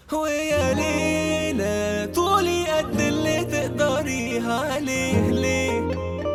ويا ليلى طولي قد اللي تقدريها عليه ليه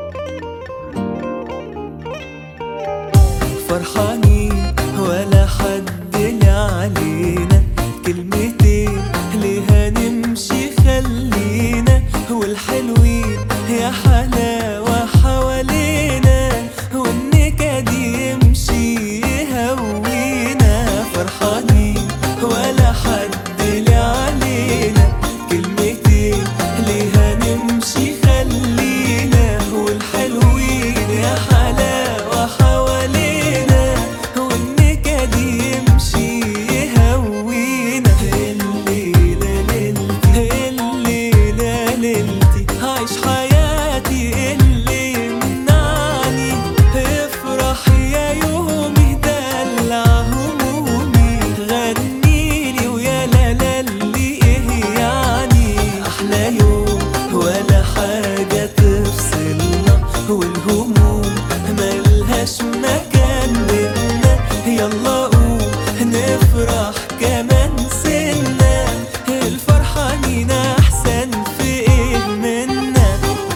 فرحانين ولا حد لي علينا كلمتين ليه نمشي خلينا والحلوين يا حلاوة حوالينا والنكد يمشي يهوينا فرحانين ولا حد لي علينا كلمتين ليه نمشي خلينا والحلوين يا حلاوة حوالينا والنكد يمشي يهوينا الليلة ليلتي الليلة ليلتي عايش حياتي اللي يمنعني افرح يا يومي دلع همومي غنيلي ويا لا لا اللي ايه يعني احلى يوم ولا حاجة تفصلنا والهموم ملهاش مكان بينا يلا قوم نفرح كمان سنة الفرحانين احسن في ايه منا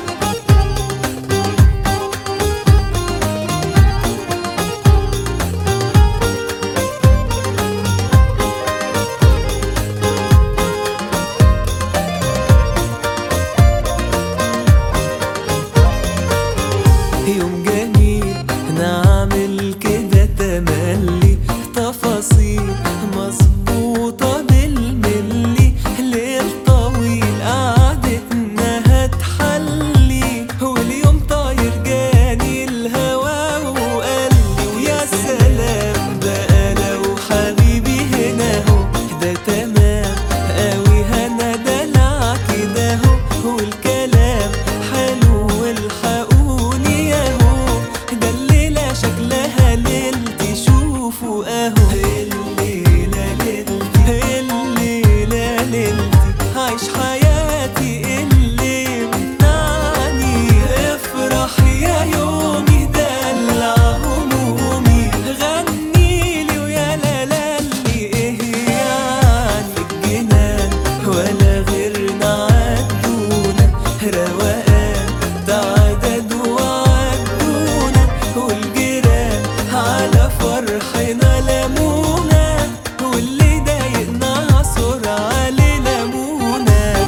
يوم جميل نعمل كده تملي تفاصيل مظبوطة بالملي ليل طويل قعدتنا هتحلي واليوم طاير جاني الهوا وقالي ويا سلام بقى لو حبيبي هنا هو ده تمام قوي هنا دلع كده هو والكلام حلو والحقوني ياهو ده الليلة شكلها ليلتي شوفوا اهو الليلة ليلتي الليلة ليلتي عايش حياتي اللي يمنعني افرح يا يومي دلع همومي غنيلي ويا لا لا اللي ايه يعني الجنان ولا غيرنا عدونا روقان تعدد وعدونا والجيران على فرحنا لمونا واللي ضايقنا عصر عليه لمونا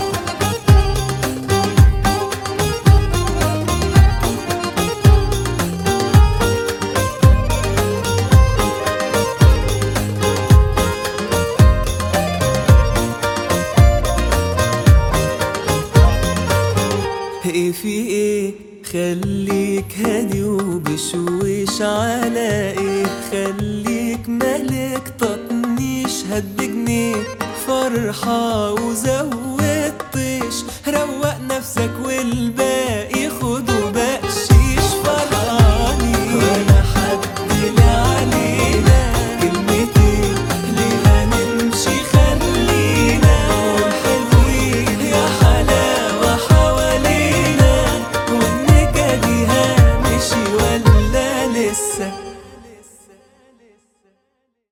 ايه في ايه خليك هادي وبشويش على ايه خليك مالك تطنيش هد جنيه فرحة وزود